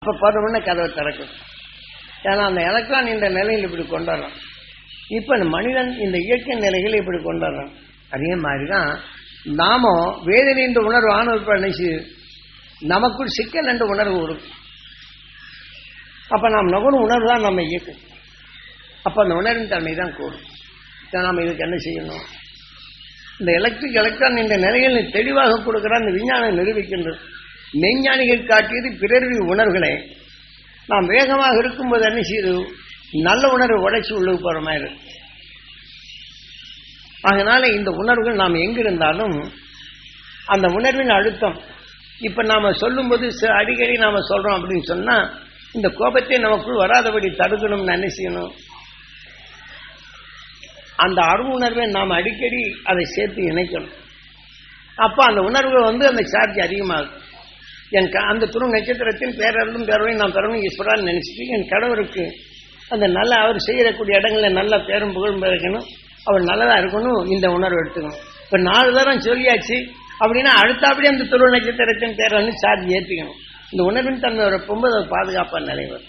அப்ப பருவம்னு கதவை திறக்கும் ஏன்னா அந்த எலக்ட்ரான் இந்த நிலையில் இப்படி கொண்டாடுறான் இப்ப இந்த மனிதன் இந்த இயற்கை நிலைகளை இப்படி கொண்டாடுறான் அதே மாதிரிதான் நாமும் வேதனை என்ற உணர்வு ஆணவ நினைச்சு நமக்குள் சிக்கல் என்ற உணர்வு வரும் அப்ப நாம் நுகரும் உணர்வு தான் நம்ம இயக்கும் அப்ப அந்த உணர்வின் தன்மை தான் கூடும் நாம் இதுக்கு என்ன செய்யணும் இந்த எலக்ட்ரிக் எலக்ட்ரான் என்ற நிலையில் தெளிவாக கொடுக்கிற அந்த விஞ்ஞானம் நிரூபிக்கின்றது மெஞ்ஞானிகள் காட்டியது பிறரின் உணர்வுகளை நாம் வேகமாக இருக்கும்போது என்ன செய்யுது நல்ல உணர்வு உடைச்சு உள்ளுக்கு போற மாதிரி இருக்கு அதனால இந்த உணர்வுகள் நாம் எங்கிருந்தாலும் அந்த உணர்வின் அழுத்தம் இப்ப நாம சொல்லும்போது ச- அடிக்கடி நாம சொல்றோம் அப்படின்னு சொன்னா இந்த கோபத்தை நமக்குள் வராதபடி தடுக்கணும்னு என்ன செய்யணும் அந்த அருணர்வை நாம் அடிக்கடி அதை சேர்த்து இணைக்கணும் அப்ப அந்த உணர்வு வந்து அந்த சார்ஜ் அதிகமாகும் என் க- அந்த துரு நட்சத்திரத்தின் பேரருளும் பேரவையும் நான் பெறணும் ஈஸ்வரான்னு நினைச்சிட்டு என் கடவுளுக்கு அந்த நல்ல அவர் செய்யக்கூடிய இடங்கள்ல நல்ல பேரும் புகழும் இருக்கணும் அவர் நல்லதா இருக்கணும் இந்த உணர்வு எடுத்துக்கணும் இப்ப நாலு தரம் சொல்லியாச்சு அப்படின்னா அடுத்தபடி அந்த துருவ நட்சத்திரத்தின் பேரன்னு சார்ஜ் ஏற்றிக்கணும் இந்த உணர்வின் தன்மை வரப்போகும்போது அது பாதுகாப்பாக நிலை வரும்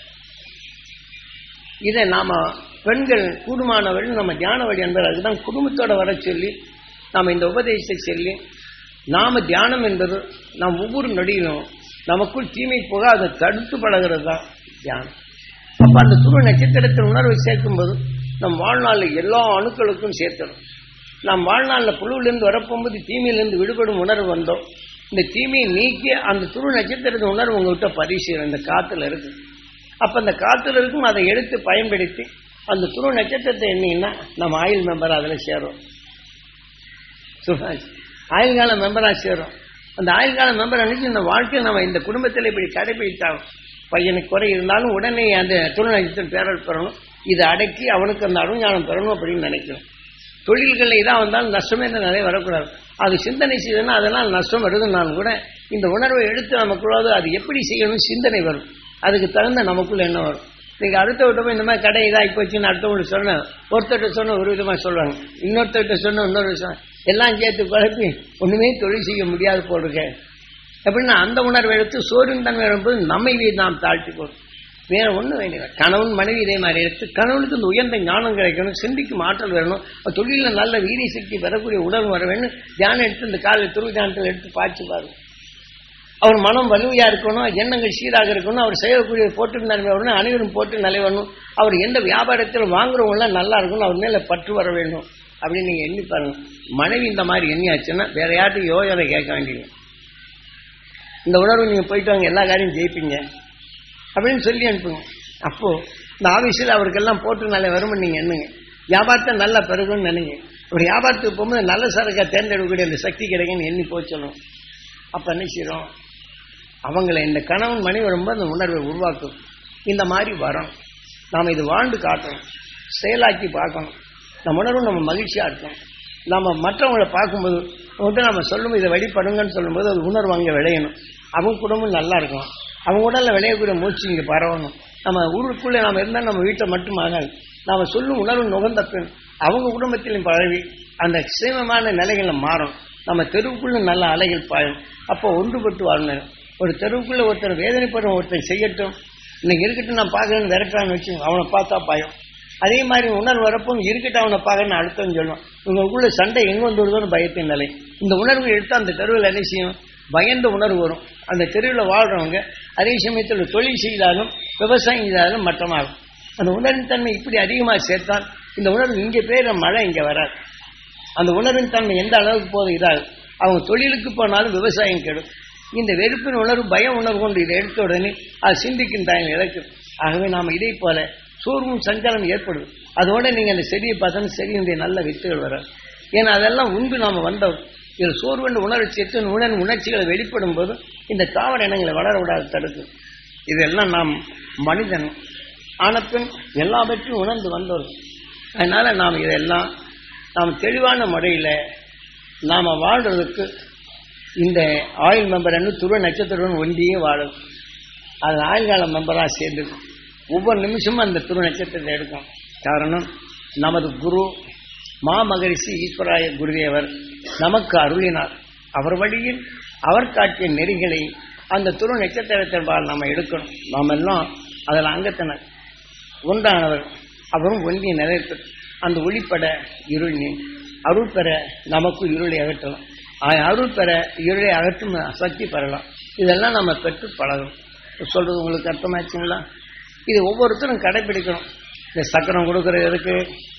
இதை நாம பெண்கள் கூடுமானவர்கள் நம்ம தியான வழி என்பது அதுதான் குடும்பத்தோட வர சொல்லி நாம இந்த உபதேசத்தை சொல்லி நாம தியானம் என்பது நாம் ஒவ்வொரு நொடியிலும் நமக்குள் தீமை போக அதை தடுத்து பழகிறது தான் தியானம் அப்ப அந்த துருவ நட்சத்திரத்தின் உணர்வை சேர்க்கும்போது நம் வாழ்நாளில் எல்லா அணுக்களுக்கும் சேர்த்தணும் நாம் வாழ்நாளில் புழுவிலிருந்து வரப்போகும்போது தீமையிலிருந்து விடுபடும் உணர்வு வந்தோம் இந்த தீமையை நீக்கி அந்த துருவ நட்சத்திரத்தின் உணர்வு உங்ககிட்ட பரிசீலனை இந்த காத்துல இருக்கு அப்ப அந்த காத்துல இருக்கும் அதை எடுத்து பயன்படுத்தி அந்த துருவ நட்சத்திரத்தை எண்ணீங்கன்னா நம்ம ஆயுள் மெம்பர் அதுல சேரும் சுபாஷ் ஆயுள் கால மெம்பரா சேரும் அந்த ஆயுள் கால மெம்பர் அன்னைக்கு இந்த வாழ்க்கையை நம்ம இந்த குடும்பத்தில் இப்படி கடைபிடித்தாலும் பையனுக்கு குறை இருந்தாலும் உடனே அந்த துணை நட்சத்திரம் பேரல் பெறணும் இதை அடக்கி அவனுக்கு அந்த அருஞானம் பெறணும் அப்படின்னு நினைக்கணும் தொழில்களில் இதாக வந்தாலும் நஷ்டமே இந்த நிறைய வரக்கூடாது அது சிந்தனை செய்ததுன்னா அதெல்லாம் நஷ்டம் வருதுன்னாலும் கூட இந்த உணர்வை எடுத்து நமக்குள்ளாவது அது எப்படி செய்யணும் சிந்தனை வரும் அதுக்கு தகுந்த நமக்குள்ள என்ன வரும் நீங்க அடுத்த விட்ட போய் இந்த மாதிரி கடை இதாகி போச்சுன்னு அடுத்தவங்களுக்கு சொன்ன ஒருத்தர்கிட்ட சொன்ன ஒரு விதமா சொல்றாங்க இன்னொருத்தர்கிட்ட சொன்ன இன்னொரு விஷயம் எல்லாம் சேர்த்து குழப்பி ஒண்ணுமே தொழில் செய்ய முடியாது போடுங்க அப்படின்னா அந்த உணர்வை எடுத்து சோரின் தன்மை வரும்போது நம்மை வீடு நாம் தாழ்த்தி போடும் வேற ஒண்ணு வேண்டியது கணவன் மனைவி இதே மாதிரி எடுத்து கணவனுக்கு இந்த உயர்ந்த ஞானம் கிடைக்கணும் சிந்திக்கும் ஆற்றல் வரணும் தொழில நல்ல வீரிய சக்தி பெறக்கூடிய உடல் வர வேணும் தியானம் எடுத்து இந்த காலையில் துருவ தியானத்தில் எடுத்து பாய்ச்சி பாருங்க அவர் மனம் வலுவையா இருக்கணும் எண்ணங்கள் சீராக இருக்கணும் அவர் செய்யக்கூடிய போட்டு நன்மை வரணும் அனைவரும் போட்டு நிலை வரணும் அவர் எந்த வியாபாரத்தில் வாங்குறவங்க எல்லாம் நல்லா இருக்கணும் அவர் மேல பற்று வர வேண்டும் அப்படின்னு நீங்க எண்ணி பாருங்க மனைவி இந்த மாதிரி எண்ணியாச்சுன்னா வேற யார்ட்டும் யோசனை கேட்க வேண்டியது இந்த உணர்வு நீங்க போயிட்டு வாங்க எல்லா காரியம் ஜெயிப்பீங்க அப்படின்னு சொல்லி அனுப்புங்க அப்போ இந்த ஆபீஸில் அவருக்கெல்லாம் போட்டு நல்ல வரும்னு நீங்க எண்ணுங்க வியாபாரத்தை நல்லா பெருகும்னு நினைங்க ஒரு வியாபாரத்துக்கு போகும்போது நல்ல சரக்கா தேர்ந்தெடுக்கக்கூடிய அந்த சக்தி கிடைக்குன்னு எண்ணி போச்சணும் அப்ப என்ன செய்யறோம் அவங்களை இந்த கணவன் மனைவி வரும்போது அந்த உணர்வை உருவாக்கும் இந்த மாதிரி வரும் நாம இது வாழ்ந்து காட்டணும் செயலாக்கி பார்க்கணும் நம்ம உணர்வு நம்ம மகிழ்ச்சியா இருக்கும் நம்ம மற்றவங்களை பார்க்கும்போது வந்து நம்ம சொல்லும்போது இதை வழிபடுங்கன்னு சொல்லும்போது அது உணர்வு அங்கே விளையணும் அவங்க குடும்பம் நல்லா இருக்கும் அவங்க உடல்ல விளையக்கூடிய மூச்சு இங்கே பரவணும் நம்ம ஊருக்குள்ளே நாம இருந்தால் நம்ம வீட்டை மட்டும் ஆகாது நாம சொல்லும் உணர்வு நுகர்ந்த பின் அவங்க குடும்பத்திலும் பழகி அந்த சேமமான நிலைகளை மாறும் நம்ம தெருவுக்குள்ள நல்ல அலைகள் பாயும் அப்போ ஒன்றுபட்டு வாழணும் ஒரு தெருவுக்குள்ள ஒருத்தர் வேதனைப்படும் ஒருத்தர் செய்யட்டும் இன்னைக்கு இருக்கட்டும் நான் பார்க்கறேன்னு விரட்டுறான்னு வச்சு அவனை பார்த்தா பயம் அதே மாதிரி உணர்வு வரப்போ இருக்கட்டும் அவனை பார்க்கறேன்னு அடுத்தவன் சொல்லுவான் இவங்களுக்குள்ள சண்டை எங்க வந்து வருதோன்னு பயத்தின் நிலை இந்த உணர்வு எடுத்து அந்த தெருவில் என்ன செய்யும் பயந்த உணர்வு வரும் அந்த தெருவில் வாழ்றவங்க அதே சமயத்தில் தொழில் செய்தாலும் விவசாயம் செய்தாலும் மட்டமாகும் அந்த உணர்வின் தன்மை இப்படி அதிகமாக சேர்த்தால் இந்த உணர்வு இங்கே பெய்கிற மழை இங்கே வராது அந்த உணர்வின் தன்மை எந்த அளவுக்கு போதும் இதாகும் அவங்க தொழிலுக்கு போனாலும் விவசாயம் கெடும் இந்த வெறுப்பின் உணர்வு பய உணர்வு கொண்டு இதை எடுத்த உடனே அது சிந்திக்கும் தாயம் இழக்கும் ஆகவே நாம் இதை போல சோர்வும் சஞ்சாரம் ஏற்படுது அதோட நீங்க அந்த செடியை பார்த்தோன்னா செடியினுடைய நல்ல வித்துகள் வர ஏன்னா அதெல்லாம் உண்டு நாம வந்தோம் இதில் சோர்வென்று உணர்வு சேர்த்து உணர்வு உணர்ச்சிகளை வெளிப்படும் போது இந்த தாவர இனங்களை வளர விடாது தடுக்கும் இதெல்லாம் நாம் மனிதன் ஆனப்பின் எல்லாவற்றையும் உணர்ந்து வந்தோம் அதனால நாம் இதெல்லாம் நாம் தெளிவான முறையில் நாம் வாழ்றதுக்கு இந்த ஆயுள் மெம்பர் என்ன துருவ நட்சத்திரம் ஒன்றியே வாழும் அது ஆயுள் கால மெம்பராக சேர்ந்து ஒவ்வொரு நிமிஷமும் அந்த துருவ நட்சத்திரத்தை எடுக்கும் காரணம் நமது குரு மாமகரிஷி ஈஸ்வராய குருதேவர் நமக்கு அருளினார் அவர் வழியில் அவர் காட்டிய நெறிகளை அந்த துரு நட்சத்திரத்தின்பால் நம்ம எடுக்கணும் நாம் எல்லாம் அதில் அங்கத்தினர் ஒன்றானவர் அவரும் ஒன்றிய நிலைத்து அந்த ஒளிப்பட இருள் நீ அருள் பெற நமக்கு இருளை அகற்றலாம் ஆ- அருள் பெற இருளை அகற்றும் சக்தி பெறலாம் இதெல்லாம் நம்ம பெற்று பழகணும் சொல்றது உங்களுக்கு அர்த்தமாச்சுங்களா இது ஒவ்வொருத்தரும் கடைபிடிக்கணும் இந்த சக்கரம் கொடுக்கறது எதுக்கு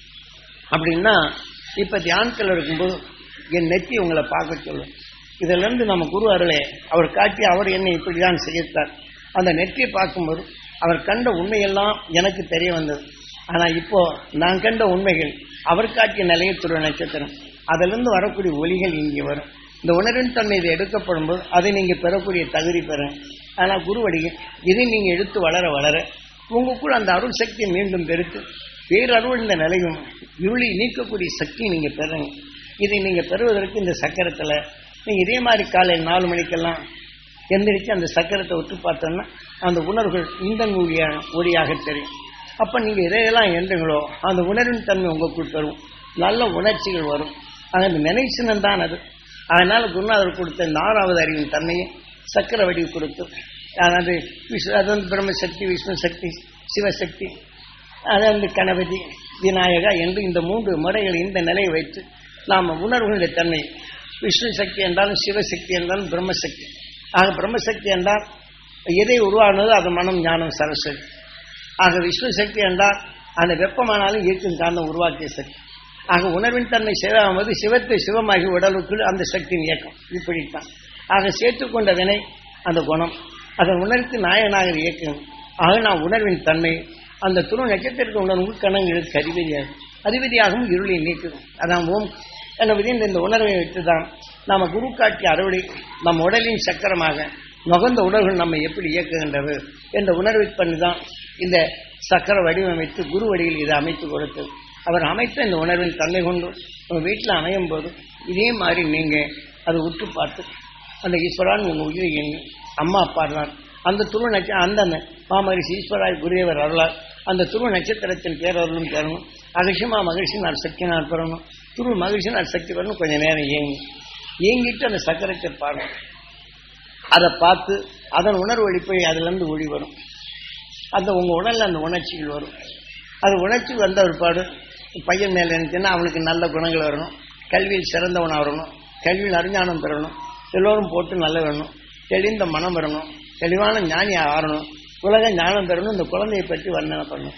அப்படின்னா இப்ப தியானத்தில் இருக்கும்போது என் நெத்தி உங்களை பார்க்க சொல்லும் இதுல இருந்து நம்ம குரு அருளே அவர் காட்டி அவர் என்னை இப்படிதான் செய்யத்தார் அந்த நெற்றியை பார்க்கும்போது அவர் கண்ட உண்மையெல்லாம் எனக்கு தெரிய வந்தது ஆனா இப்போ நான் கண்ட உண்மைகள் அவர் காட்டிய நிலையத்துறை நட்சத்திரம் அதிலிருந்து வரக்கூடிய ஒலிகள் இங்கே வரும் இந்த உணர்வின் தன்மை இது எடுக்கப்படும் போது அதை நீங்க பெறக்கூடிய தகுதி பெறும் ஆனா குருவடிகள் இதை நீங்க எடுத்து வளர வளர உங்களுக்குள் அந்த அருள் சக்தியை மீண்டும் பெருத்து பேரருள் இந்த நிலையும் இருளை நீக்கக்கூடிய சக்தியை நீங்க பெறுங்க இதை நீங்க பெறுவதற்கு இந்த சக்கரத்துல நீங்க இதே மாதிரி காலையில் நாலு மணிக்கெல்லாம் எந்திரிச்சு அந்த சக்கரத்தை விட்டு பார்த்தோன்னா அந்த உணர்வுகள் இந்த ஒளியாக ஒளியாக தெரியும் அப்ப நீங்க எதையெல்லாம் எண்ணுங்களோ அந்த உணர்வின் தன்மை உங்களுக்குள் பெறும் நல்ல உணர்ச்சிகள் வரும் அந்த நினைச்சினம் தான் அது அதனால குருநாதர் கொடுத்த இந்த ஆறாவது அறிவின் தன்மையை சக்கர வடிவு கொடுத்து அதாவது விஷ்ணு அது வந்து பிரம்மசக்தி விஷ்ணு சக்தி சிவசக்தி அது வந்து கணபதி விநாயகா என்று இந்த மூன்று முறைகள் இந்த நிலையை வைத்து நாம் உணர்வுகளுடைய தன்மை விஷ்ணு சக்தி என்றாலும் சிவசக்தி என்றாலும் பிரம்மசக்தி ஆக பிரம்மசக்தி என்றால் எதை உருவானதோ அது மனம் ஞானம் சரஸ்வதி ஆக விஷ்ணு சக்தி என்றால் அந்த வெப்பமானாலும் ஈர்க்கும் காந்தம் உருவாக்கிய சக்தி ஆக உணர்வின் தன்மை சிவமாவது சிவத்தை சிவமாகி உடலுக்குள் அந்த சக்தியின் இயக்கம் இப்படித்தான் ஆக சேர்த்துக்கொண்ட வினை அந்த குணம் அதை உணர்த்து நாயகனாக இயக்கும் ஆக நான் உணர்வின் தன்மை அந்த துணு நட்சத்திரத்திற்கு உணர்வு கணங்களுக்கு அதிபதியாகும் அதிபதியாகவும் இருளை நீக்கும் அதான் ஓம் எனவே இந்த இந்த உணர்வை வைத்துதான் நாம குரு காட்டிய அறுவடை நம் உடலின் சக்கரமாக நுகர்ந்த உணர்வுகள் நம்மை எப்படி இயக்குகின்றது என்ற உணர்வை பண்ணிதான் இந்த சக்கர வடிவமைத்து குரு வடிவில் இதை அமைத்து கொடுத்தது அவர் அமைத்த இந்த உணர்வின் தன்மை கொண்டு நம்ம வீட்டில் அமையும் போது இதே மாதிரி நீங்க அதை உற்று பார்த்து அந்த ஈஸ்வரான் உங்க உயிரை எண்ணி அம்மா அப்பாடுறான் அந்த துரு நட்ச அந்த மாமரிசி ஈஸ்வராய் குருதேவர் அருளார் அந்த துரு நட்சத்திரத்தின் பேரருளும் பெறணும் அகசியமா மகிழ்ச்சி நான் சக்தி நான் பெறணும் துரு மகிழ்ச்சி நான் சக்தி பெறணும் கொஞ்சம் நேரம் இயங்கி இயங்கிட்டு அந்த சக்கரத்தை பாடணும் அதை பார்த்து அதன் உணர்வு ஒழிப்பை அதிலிருந்து ஒளி வரும் அந்த உங்க உடல்ல அந்த உணர்ச்சிகள் வரும் அது உணர்ச்சி வந்த ஒருபாடு பையன் மேல இருந்துச்சுன்னா அவனுக்கு நல்ல குணங்கள் வரணும் கல்வியில் சிறந்தவனா வரணும் கல்வியில் அறிஞானம் பெறணும் எல்லோரும் போட்டு நல்ல வேணும் தெளிந்த மனம் வரணும் தெளிவான ஞானி ஆறணும் உலக ஞானம் பெறணும் இந்த குழந்தையை பற்றி வர்ணனை பண்ணணும்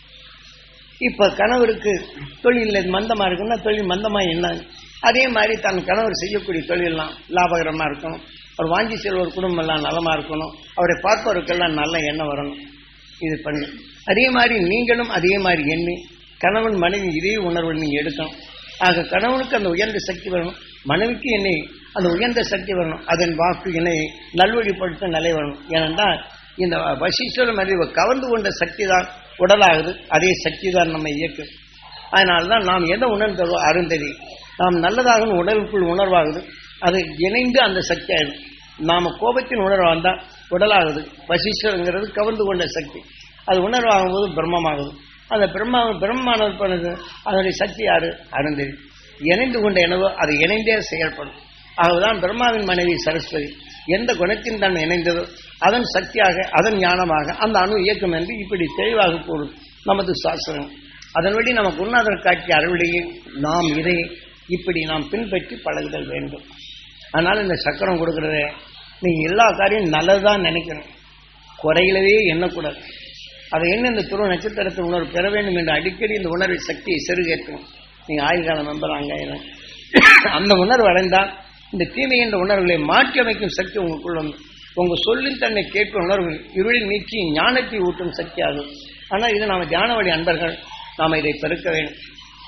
இப்ப கணவருக்கு தொழில் மந்தமா இருக்குன்னா தொழில் மந்தமா என்ன அதே மாதிரி தன் கணவர் செய்யக்கூடிய தொழிலெல்லாம் லாபகரமா இருக்கணும் அவர் வாங்கி செல்வர் குடும்பம் எல்லாம் நலமா இருக்கணும் அவரை பார்ப்பவருக்கெல்லாம் நல்ல எண்ணம் வரணும் இது பண்ணு அதே மாதிரி நீங்களும் அதே மாதிரி எண்ணி கணவன் மனைவி இதே உணர்வு நீங்க எடுக்கணும் ஆக கணவனுக்கு அந்த உயர்ந்த சக்தி வரணும் மனைவிக்கு என்னை அந்த உயர்ந்த சக்தி வரணும் அதன் வாக்கு என்னை நல்வழிப்படுத்த நிலை வரணும் ஏனென்றால் இந்த வசீஸ்வர மனைவி கவர்ந்து கொண்ட சக்தி தான் உடலாகுது அதே சக்தி தான் நம்ம இயக்கு அதனால்தான் நாம் எதை உணர்ந்ததோ அருந்ததி நாம் நல்லதாக உடலுக்குள் உணர்வாகுது அது இணைந்து அந்த சக்தி ஆயிடும் நாம கோபத்தின் உணர்வு வந்தால் உடலாகுது வசீஸ்வரங்கிறது கவர்ந்து கொண்ட சக்தி அது உணர்வாகும் போது பிரம்மமாகுது அந்த பிரம்மா பிரம்மானது பண்ணது அதனுடைய சக்தி யாரு அருந்ததி இணைந்து கொண்ட எனவோ அது இணைந்தே செயல்படும் ஆகதான் பிரம்மாவின் மனைவி சரஸ்வதி எந்த குணத்தின் தன்மை இணைந்ததோ அதன் சக்தியாக அதன் ஞானமாக அந்த அணு இயக்கம் என்று இப்படி தெளிவாக கூறும் நமது சாஸ்திரம் அதன் வழி நம்ம குருநாதர் காட்சிய அறுவடையை நாம் இதை இப்படி நாம் பின்பற்றி பழகுதல் வேண்டும் அதனால இந்த சக்கரம் கொடுக்கறத நீங்க எல்லா காரியம் நல்லதுதான் நினைக்கணும் குறைகளவே எண்ணக்கூடாது அதை என்ன இந்த துருவ நட்சத்திரத்தின் உணர்வு பெற வேண்டும் என்று அடிக்கடி இந்த உணர்வை சக்தியை செருகேற்றணும் நீங்க ஆயுள் கால மெம்பர் அங்க அந்த உணர்வு அடைந்தால் இந்த தீமை என்ற உணர்வுகளை மாற்றி அமைக்கும் சக்தி உங்களுக்குள்ள வந்து உங்க சொல்லின் தன்னை கேட்கும் உணர்வு இருளில் நீக்கி ஞானத்தை ஊட்டும் சக்தி ஆகும் ஆனால் இது நாம தியான வழி அன்பர்கள் நாம இதை பெருக்க வேண்டும்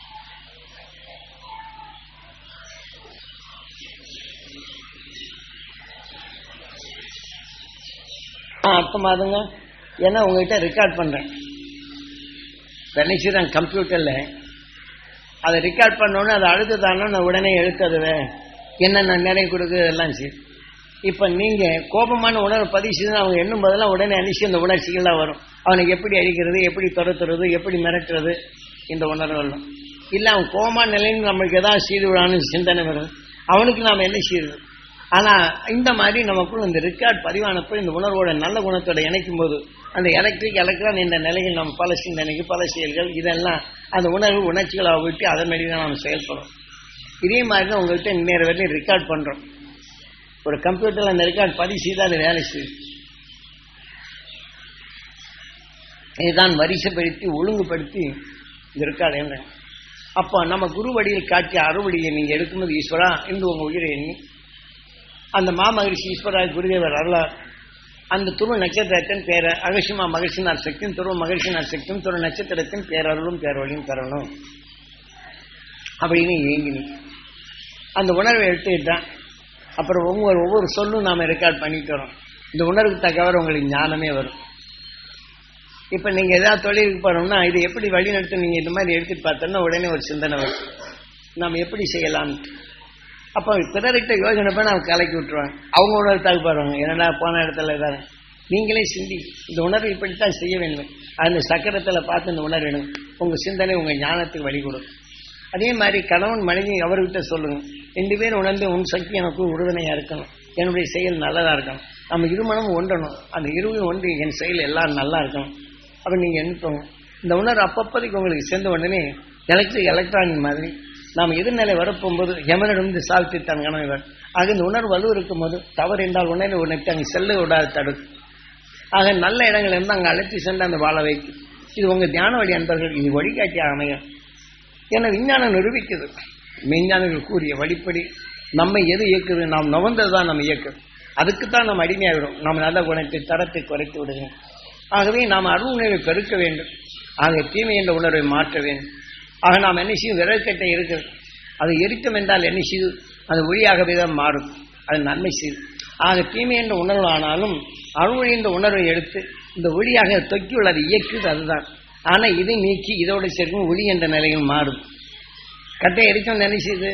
ஆ அர்த்தமாதுங்க ஏன்னா உங்ககிட்ட ரெக்கார்ட் பண்றேன் நினைச்சுதான் கம்ப்யூட்டர்ல அதை ரெக்கார்ட் பண்ணோன்னு அதை அழுத்துதானோ நான் உடனே எழுத்ததுவே என்னென்ன நிறைய கொடுக்குது எல்லாம் சரி இப்போ நீங்க கோபமான உணர்வு பதிவு செய்து அவங்க எண்ணும் போதெல்லாம் உடனே அழிச்சு அந்த உணர்ச்சிகள்லாம் வரும் அவனுக்கு எப்படி அடிக்கிறது எப்படி துரத்துறது எப்படி மிரட்டுறது இந்த உணர்வுகள்லாம் இல்லை அவன் கோபமான நிலைன்னு நம்மளுக்கு ஏதாவது செய்து விடான்னு சிந்தனை வரும் அவனுக்கு நாம் என்ன செய்யறது ஆனா இந்த மாதிரி நமக்குள்ள இந்த ரெக்கார்ட் பதிவானப்போ இந்த உணர்வோட நல்ல குணத்தோட இணைக்கும் போது அந்த எலக்ட்ரிக் எலக்ட்ரான் என்ற நிலையில் நம்ம பல சிந்தனைக்கு பல செயல்கள் இதெல்லாம் அந்த உணர்வு உணர்ச்சிகளை விட்டு அதன் மாதிரி தான் நம்ம செயல்படும் இதே மாதிரி தான் உங்கள்கிட்ட இன்னொரு வரையும் ரெக்கார்ட் பண்றோம் ஒரு கம்ப்யூட்டர்ல அந்த ரெக்கார்ட் பதிவு செய்து அது வேலை செய்யுது இதுதான் வரிசைப்படுத்தி ஒழுங்குபடுத்தி இந்த ரெக்கார்டு என்ன அப்போ நம்ம குரு வடியில் காட்டிய அறுவடியை நீங்க எடுக்கும்போது ஈஸ்வரா என்று உங்க உயிரை எண்ணி அந்த மாமகரிஷி ஈஸ்வரா குருதேவர் அருளார் அந்த துரு நட்சத்திரத்தின் பேர அகசிமா மகிழ்ச்சினார் சக்தியும் துருவ மகிழ்ச்சினார் சக்தியும் துரு நட்சத்திரத்தின் பேரருளும் பேரொழியும் பெறணும் அப்படின்னு ஏங்கினி அந்த உணர்வை எடுத்துக்கிட்டான் அப்புறம் ஒவ்வொரு ஒவ்வொரு சொல்லும் நாம ரெக்கார்ட் பண்ணிட்டு வரோம் இந்த உணர்வுக்கு தக்கவர் உங்களுக்கு ஞானமே வரும் இப்ப நீங்க ஏதாவது தொழிலுக்கு போறோம்னா இது எப்படி வழி நடத்த நீங்க இந்த மாதிரி எடுத்துட்டு பார்த்தோம்னா உடனே ஒரு சிந்தனை வரும் நாம் எப்படி செய்யலாம் அப்போ பிறர்கிட்ட யோசனை பண்ண அவங்க கலக்கி விட்டுருவாங்க அவங்க உணர்வு தகுப்பாருவாங்க என்னடா போன இடத்துல இதாங்க நீங்களே சிந்தி இந்த உணர்வு இப்படித்தான் செய்ய வேண்டும் அந்த சக்கரத்துல பார்த்து இந்த உணர்வு வேணும் உங்க சிந்தனை உங்க ஞானத்துக்கு வழி கொடுக்கும் அதே மாதிரி கணவன் மனைவி அவர்கிட்ட சொல்லுங்க ரெண்டு பேரும் உணர்ந்து உன் சக்தி எனக்கு உறுதுணையா இருக்கணும் என்னுடைய செயல் நல்லதா இருக்கணும் நம்ம இருமணமும் ஒன்றணும் அந்த இருவும் ஒன்று என் செயல் எல்லாம் நல்லா இருக்கணும் அப்ப நீங்க என்ன இந்த உணர்வு அப்பப்போதைக்கு உங்களுக்கு சேர்ந்த உடனே எலக்ட்ரிக் எலக்ட்ரானிக் மாதிரி நாம் எதிர்நிலை வரப்போகும்போது யமனிடம் சாவித்து தன் கணவன் ஆக இந்த உணர்வு வலு இருக்கும் போது தவறு என்றால் உடனே உனக்கு அங்கே செல்ல விடாது தடுக்கும் ஆக நல்ல இடங்கள் இருந்து அங்கே அழைத்து சென்று அந்த வாழ வைக்கும் இது உங்க தியான வழி அன்பர்கள் இது வழிகாட்டியாக அமையும் என விஞ்ஞானம் நிரூபிக்குது விஞ்ஞானிகள் கூறிய வழிப்படி நம்மை எது இயக்குது நாம் நுகர்ந்தது தான் நம்ம இயக்குது அதுக்குத்தான் நம்ம அடிமையாகிறோம் நாம் நல்ல குணத்தை தரத்தை குறைத்து விடுகிறோம் ஆகவே நாம் அருள் உணர்வை பெருக்க வேண்டும் ஆக தீமை என்ற உணர்வை மாற்ற வேண்டும் ஆக நாம் என்ன செய்யும் விறகுக்கட்டை இருக்கிறது அது எரிக்கும் என்றால் என்ன செய்து அது ஒளியாகவே தான் மாறும் அது நன்மை செய்யும் ஆக தீமை என்ற உணர்வு ஆனாலும் அருள் என்ற உணர்வை எடுத்து இந்த ஒளியாக தொக்கி உள்ளது இயக்குது அதுதான் ஆனா இதை நீக்கி இதோட சேர்க்கும் ஒளி என்ற நிலையில் மாறும் கட்டை எரிக்கும் நினைச்சுது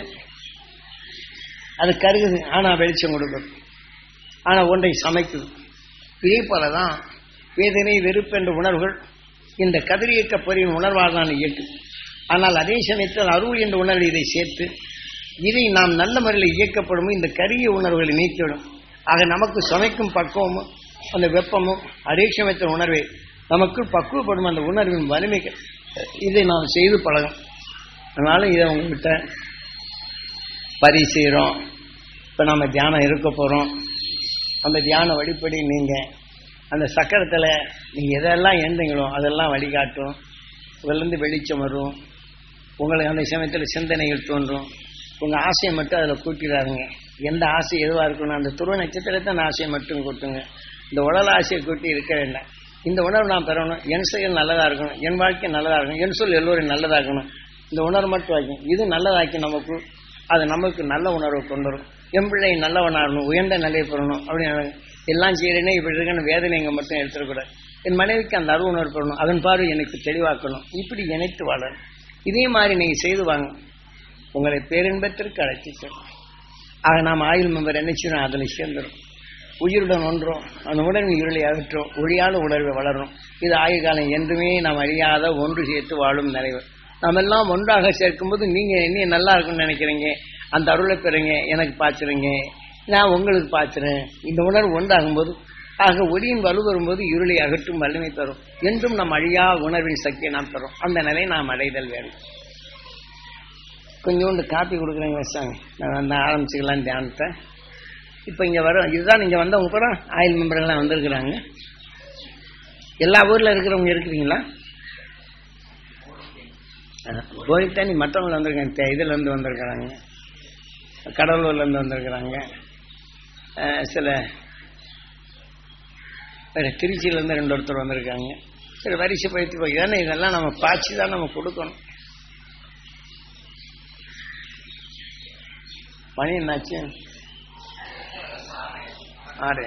அது கருகுது ஆனா வெளிச்சம் கொடுக்குது ஆனா ஒன்றை சமைக்குது இதே போலதான் வேதனை வெறுப்பு என்ற உணர்வுகள் இந்த கதிரியக்க பொறியின் உணர்வாக தான் இயக்கும் ஆனால் அதே சமயத்தில் அருள் என்ற உணர்வு இதை சேர்த்து இதை நாம் நல்ல முறையில் இயக்கப்படும் இந்த கரிய உணர்வுகளை நீக்கிவிடும் ஆக நமக்கு சமைக்கும் பக்குவமும் அந்த வெப்பமும் அதே சமயத்தின் உணர்வை நமக்குள் பக்குவப்படும் அந்த உணர்வின் வலிமை இதை நாம் செய்து பழகும் அதனால இதை உங்ககிட்ட பதிவு செய்கிறோம் இப்போ நம்ம தியானம் இருக்க போகிறோம் அந்த தியான வழிப்படி நீங்கள் அந்த சக்கரத்தில் நீங்கள் எதெல்லாம் எந்தீங்களோ அதெல்லாம் வழிகாட்டும் இதுலேருந்து வெளிச்சம் வரும் உங்களுக்கு அந்த சமயத்தில் சிந்தனைகள் தோன்றும் உங்கள் ஆசையை மட்டும் அதில் கூட்டிடாதுங்க எந்த ஆசை எதுவாக இருக்கணும் அந்த துருவ நட்சத்திரத்தை அந்த ஆசையை மட்டும் கூட்டுங்க இந்த உடல் ஆசையை கூட்டி இருக்க வேண்டாம் இந்த உணர்வு நான் பெறணும் என் செயல் நல்லதாக இருக்கணும் என் வாழ்க்கை நல்லதாக இருக்கணும் என் சொல் எல்லோரும் நல்லதாக இருக்கணும் இந்த உணர்வு மட்டும் வைக்கும் இது நல்லதாக்கி நமக்கு அது நமக்கு நல்ல உணர்வை கொண்டு வரும் என் பிள்ளை நல்லவனாகணும் உயர்ந்த நிலையை பெறணும் அப்படின்னு எல்லாம் செய்கிறேனே இப்படி இருக்குன்னு வேதனை இங்கே மட்டும் எடுத்துடக்கூடாது என் மனைவிக்கு அந்த அருள் உணர்வு பெறணும் அதன் பார்வை எனக்கு தெளிவாக்கணும் இப்படி இணைத்து வாழணும் இதே மாதிரி நீங்கள் செய்து வாங்க உங்களை பேரின்பத்திற்கு அழைச்சி செல்லும் ஆக நாம் ஆயுள் மெம்பர் என்ன செய்யணும் அதில் சேர்ந்துடும் உயிருடன் ஒன்றோம் அந்த உணர்வின் இருளை அகற்றும் ஒழியாத உணர்வை வளரும் இது ஆயுள் காலம் என்றுமே நாம் அழியாத ஒன்று சேர்த்து வாழும் நிறைவு நாம் எல்லாம் ஒன்றாக சேர்க்கும்போது நீங்க என்ன நல்லா இருக்கும்னு நினைக்கிறீங்க அந்த அருளை பெறுங்க எனக்கு பாய்ச்சுறீங்க நான் உங்களுக்கு பாய்ச்சுறேன் இந்த உணர்வு ஒன்றாகும்போது ஆக ஒளியின் வலு வரும்போது இருளை அகற்றும் வலிமை தரும் என்றும் நம் அழியா உணர்வின் சக்தியை நாம் தரும் அந்த நிலையை நாம் அடைதல் வேண்டும் கொஞ்சோண்டு காப்பி கொடுக்குறேங்க வச்சாங்க நான் வந்து ஆரம்பிச்சுக்கலாம் தியானத்தை இப்போ இங்கே வர இதுதான் இங்கே வந்தவங்க கூட ஆயில் மெம்பர்கள்லாம் வந்திருக்கிறாங்க எல்லா ஊரில் இருக்கிறவங்க இருக்கிறீங்களா கோயில்தானி மற்றவங்க வந்திருக்காங்க இதுலேருந்து வந்திருக்கிறாங்க கடலூர்லேருந்து வந்திருக்கிறாங்க சில வேறு திருச்சியிலேருந்து ரெண்டு ஒருத்தர் வந்திருக்காங்க சரி வரிசை பயிற்சி போய் தானே இதெல்லாம் நம்ம பாய்ச்சி தான் நம்ம கொடுக்கணும் மணி என்னாச்சு ஆறு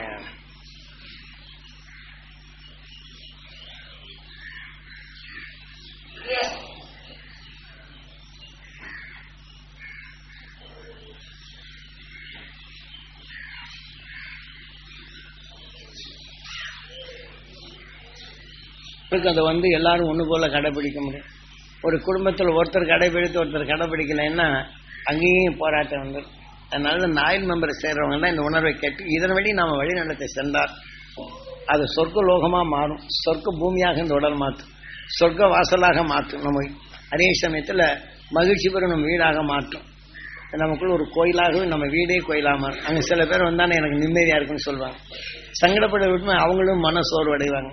அதை வந்து எல்லாரும் ஒன்று போல கடைபிடிக்க முடியும் ஒரு குடும்பத்தில் ஒருத்தர் கடைபிடித்து ஒருத்தர் கடைபிடிக்கலைன்னா அங்கேயும் போராட்டம் வந்துடும் அதனால இந்த ஆயில் மெம்பரை சேர்றவங்க தான் இந்த உணர்வை கேட்டு இதன் வழி நாம வழிநடத்தை சென்றால் அது சொர்க்க லோகமா மாறும் சொர்க்க பூமியாக இந்த உடல் மாற்றும் சொர்க்க வாசலாக மாற்றும் நம்ம அதே சமயத்துல மகிழ்ச்சி பெறும் நம்ம வீடாக மாற்றும் நமக்குள்ள ஒரு கோயிலாகவே நம்ம வீடே கோயிலாக மாறும் அங்க சில பேர் வந்தானே எனக்கு நிம்மதியா இருக்குன்னு சொல்லுவாங்க சங்கடப்பட விட்டு அவங்களும் மன சோர்வு அடைவாங்க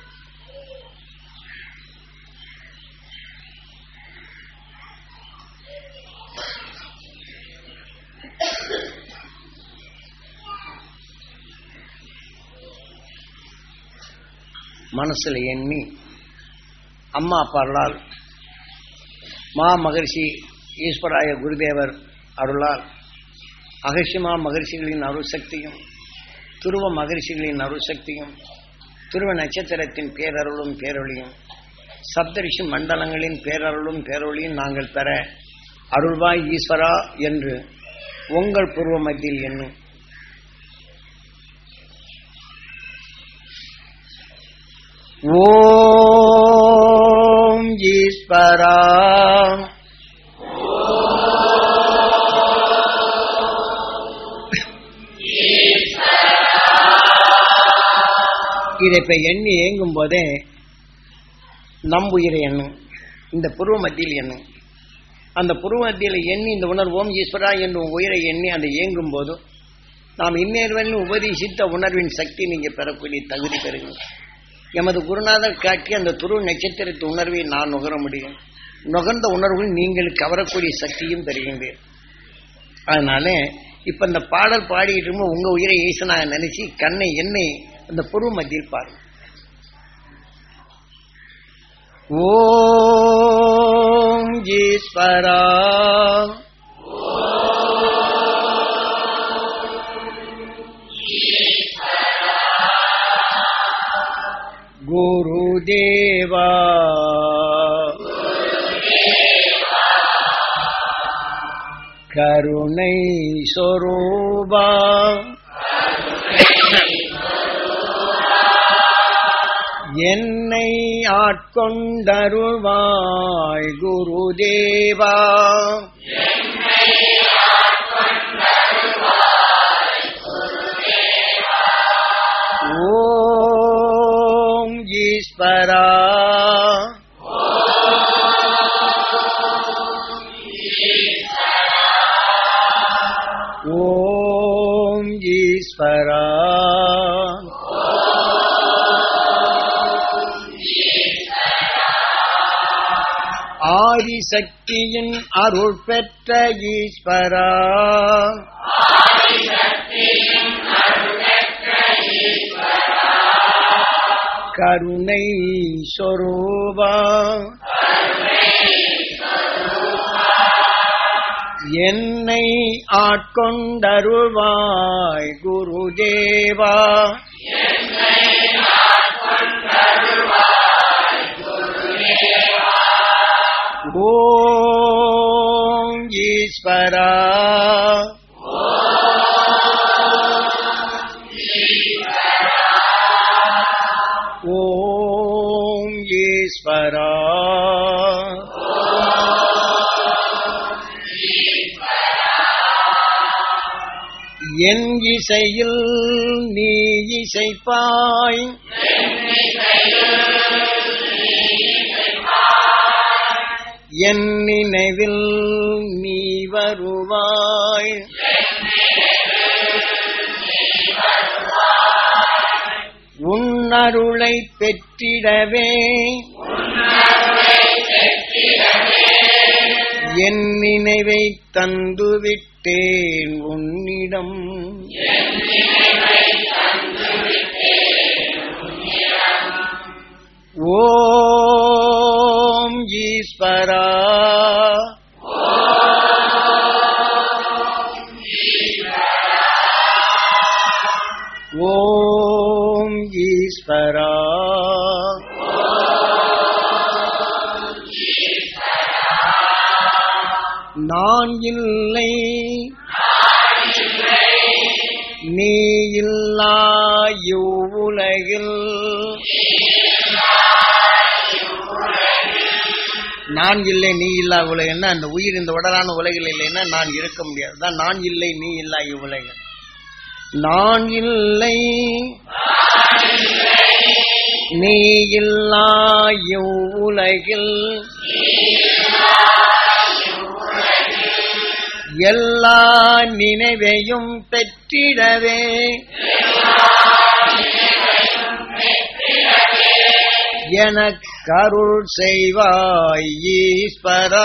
மனசுல எண்ணி அம்மா அப்பாளால் மா மகர்ஷி ஈஸ்வராய குருதேவர் அருளால் அகர்ஷிமா மகர்ஷிகளின் அருள் சக்தியும் துருவ மகர்ஷிகளின் அருள் சக்தியும் துருவ நட்சத்திரத்தின் பேரருளும் பேரொழியும் சப்தரிஷி மண்டலங்களின் பேரருளும் பேரொழியும் நாங்கள் பெற அருள்வாய் ஈஸ்வரா என்று உங்கள் பூர்வ மத்தியில் எண்ணும் ஓம் ஈஸ்வரா இதை இப்ப எண்ணி ஏங்கும் போதே நம் உயிரை எண்ணும் இந்த புருவ மத்தியில் எண்ணும் அந்த புருவ மத்தியில் எண்ணி இந்த உணர்வோம் ஈஸ்வரா என்னும் உயிரை எண்ணி அந்த இயங்கும் போது நாம் இந்நேர்வனில் உபதேசித்த உணர்வின் சக்தி நீங்க பெறக்கூடிய தகுதி பெறுங்க எமது குருநாதர் காட்டி அந்த துரு நட்சத்திரத்து உணர்வை நான் நுகர முடியும் நுகர்ந்த உணர்வுகள் நீங்கள் கவரக்கூடிய சக்தியும் பெறுகின்றேன் அதனால இப்ப இந்த பாடல் பாடிட்டு இருக்கும் உங்க உயிரை ஈசனாக நினைச்சு கண்ணை என்னை அந்த புருவ மத்தியில் பாருங்க ஓம் ஈஸ்வரா குருதேவா கருணை சொரூபா என்னை ஆட்கொண்டருள்வாய் குருதேவா ஓம் ஈஸ்வரா ஓம் ஈஸ்வரா ஆதிசக்தியின் அருள் பெற்ற ஈஸ்வரா கருணை சொரூபா என்னை ஆட்கொண்டருள்வாய் குருதேவா ஓம் ஈஸ்வரா ஓம் ஈஸ்வரா என் இசையில் நீ இசைப்பாய் என் நினைவில் நீ வருவாய் உன்னருளை பெற்றிடவே என் நினைவை தந்துவிட்டேன் உன்னிடம் ஓம் ஈஸ்வரா ஓம் ஈஸ்வரா நான் இல்லை நீ இல்லா இவ்வுலகில் நான் இல்லை நீ இல்லா உலகம்னா அந்த உயிர் இந்த உடலான உலகில் இல்லைன்னா நான் இருக்க முடியாது தான் நான் இல்லை நீ இல்லா இவ்வுலகம் நான் இல்லை நீ இல்லா இவ்வுலகில் எல்லா நினைவையும் பெற்றிடவே எனக்கருள் செய்வாய் ஈஸ்வரா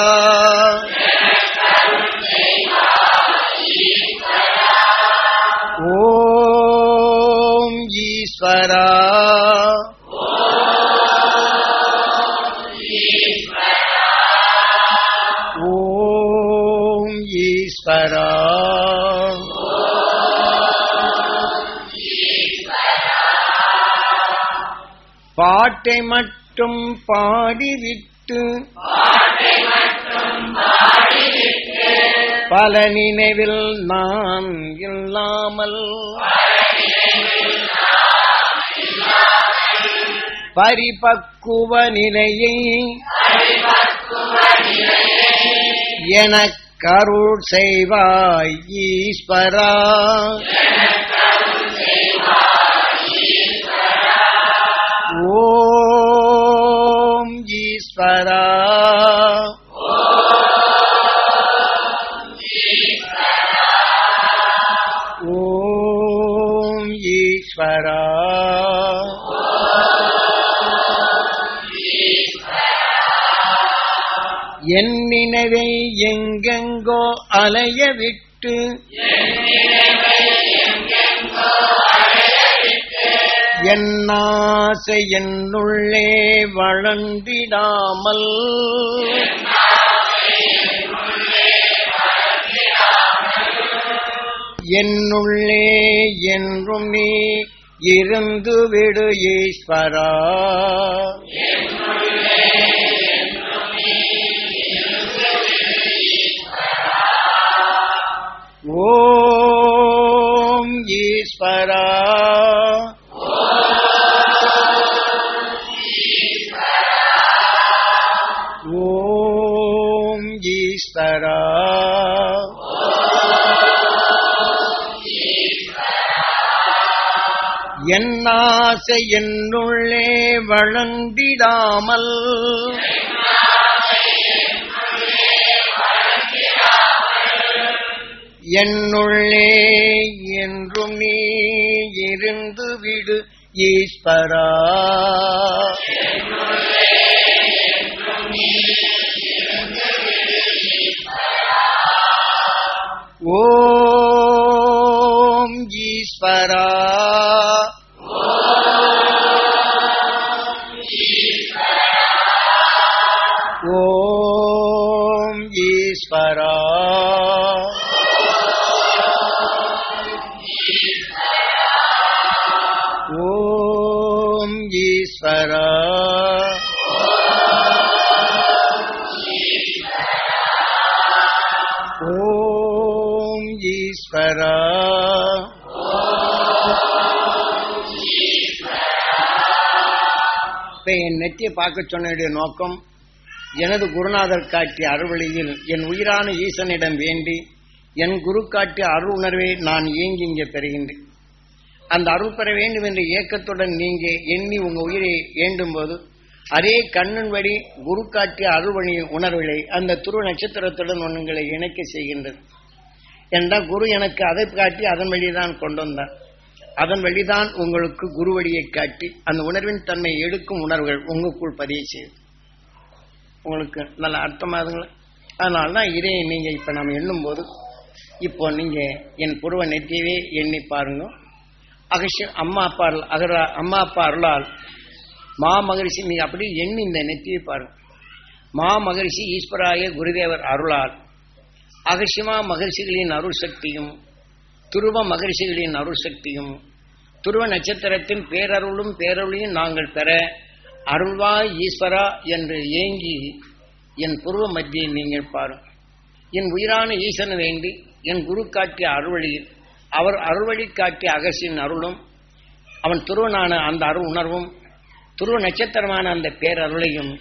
ஓம் ஈஸ்வரா ஓம் ஈஸ்வரா பாட்டை மட்டும் பாடிவிட்டு பல நினைவில் நான் இல்லாமல் பரிபக்குவ நிலையை எனக்கருள் செய்வாய் ஈஸ்வரா ஓம் ஈஸ்வரா ஓம் ஈஸ்வரா என் நினைவை எங்கெங்கோ அலைய விட்டு என்னாசை என்னுள்ளே வளர்ந்திடாமல் என்னுள்ளே என்றும் நீ இருந்து விடு ஈஸ்வரா ஓம் ஈஸ்வரா ஓம் ஈஸ்வரா என்னாசை என்னுள்ளே வளர்ந்திடாமல் என்னுள்ளே என்றும் நீ இருந்து விடு ஈஸ்வரா ஓம் ஈஸ்வரா ஓம் ஈஸ்வரா ஓம் ஈஸ்வரா ஓம் ஈஸ்வரா இப்ப என் நெற்றியை பார்க்க சொன்னுடைய நோக்கம் எனது குருநாதர் காட்டிய அறுவழியில் என் உயிரான ஈசனிடம் வேண்டி என் குரு காட்டிய அருள் உணர்வை நான் ஏங்கி இங்கே பெறுகின்றேன் அந்த அருள் பெற வேண்டும் என்ற ஏக்கத்துடன் நீங்க எண்ணி உங்க உயிரை ஏண்டும் போது அதே கண்ணன் வழி குரு காட்டிய அருள்வழி உணர்வுகளை அந்த துருவ நட்சத்திரத்துடன் உங்களை இணைக்க செய்கின்றது என்றால் குரு எனக்கு அதை காட்டி அதன் வழிதான் கொண்டு வந்தார் அதன் வழிதான் உங்களுக்கு குரு வழியை காட்டி அந்த உணர்வின் தன்மை எடுக்கும் உணர்வுகள் உங்களுக்குள் பதிய செய்யும் உங்களுக்கு நல்ல அர்த்தமாகுங்களா அதனால தான் இதை நீங்க இப்ப நாம் எண்ணும் போது இப்போ நீங்க என் புருவ நெற்றியவே எண்ணி பாருங்க அகஷ அம்மா அப்பா அருள் அகரா அம்மா அப்பா அருளால் மா மகரிஷி நீங்க அப்படி எண்ணி இந்த நெற்றியை பாருங்க மா மகரிஷி ஈஸ்வராய குருதேவர் அருளால் அகசியமா மகரிஷிகளின் அருள் சக்தியும் துருவ மகரிஷிகளின் அருள் சக்தியும் துருவ நட்சத்திரத்தின் பேரருளும் பேரருளையும் நாங்கள் பெற அருள்வாய் ஈஸ்வரா என்று ஏங்கி என் புருவ மத்தியை நீங்கள் பாருங்கள் என் உயிரான ஈசனை வேண்டி என் குரு காட்டிய அருள்வழியில் அவர் அருள்வழி காட்டிய அகசியின் அருளும் அவன் துருவனான அந்த அருள் உணர்வும் துருவ நட்சத்திரமான அந்த பேரருளையும்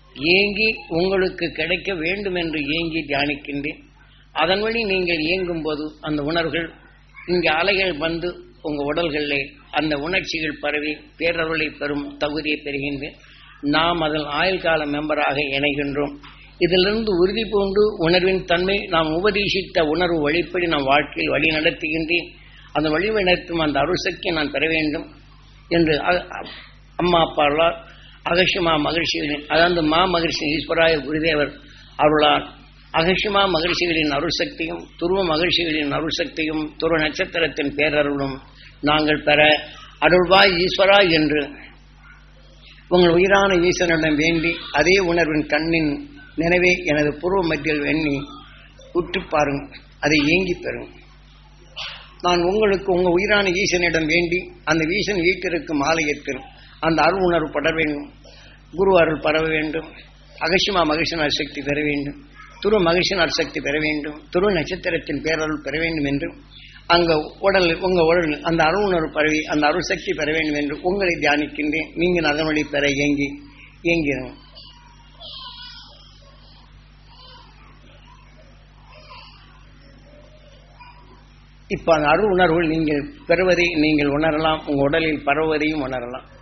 ஏங்கி உங்களுக்கு கிடைக்க வேண்டும் என்று ஏங்கி தியானிக்கின்றேன் அதன் வழி நீங்கள் இயங்கும் போது அந்த உணர்வுகள் இங்கே அலைகள் வந்து உங்க உடல்களிலே அந்த உணர்ச்சிகள் பரவி பேரருளை பெறும் தகுதியை பெறுகின்றேன் நாம் அதில் ஆயுள் கால மெம்பராக இணைகின்றோம் இதிலிருந்து உறுதி பூண்டு உணர்வின் தன்மை நாம் உபதேசித்த உணர்வு வழிப்படி நாம் வாழ்க்கையில் வழி நடத்துகின்றேன் அந்த வழி நடத்தும் அந்த அருள் சக்தியை நான் பெற வேண்டும் என்று அ- அ- அம்மா அப்பாளார் அகஷிமா மகிழ்ச்சிகளின் அதாவது மா மகிழ்ச்சி ஈஸ்வராய குருதேவர் அருளார் அகஷிமா மகிழ்ச்சிகளின் அருள் சக்தியும் துருவ மகிழ்ச்சிகளின் அருள் சக்தியும் துருவ நட்சத்திரத்தின் பேரருளும் நாங்கள் பெற அருள்வாய் ஈஸ்வரா என்று உங்கள் உயிரான ஈசனிடம் வேண்டி அதே உணர்வின் கண்ணின் நினைவே எனது பூர்வ மத்தியில் எண்ணி உற்று பாருங்கள் அதை ஏங்கி பெறும் நான் உங்களுக்கு உங்க உயிரான ஈசனிடம் வேண்டி அந்த ஈசன் வீட்டிற்கும் ஆலயத்தில் அந்த அருள் உணர்வு பட வேண்டும் குரு அருள் பரவ வேண்டும் அகசிமா மகிழ்ச்சியின் சக்தி பெற வேண்டும் துரு மகிழ்ச்சியின் சக்தி பெற வேண்டும் துரு நட்சத்திரத்தின் பேரருள் பெற வேண்டும் என்றும் அங்க உடல் உங்க உடல் அந்த அருள் உணர்வு பரவி அந்த அருள் சக்தி பெற வேண்டும் என்று உங்களை தியானிக்கின்றேன் நீங்கள் அதன் வழி பெற இயங்கி இயங்கிறோம் இப்ப அந்த அருள் உணர்வுகள் நீங்கள் பெறுவதை நீங்கள் உணரலாம் உங்க உடலில் பரவுவதையும் உணரலாம்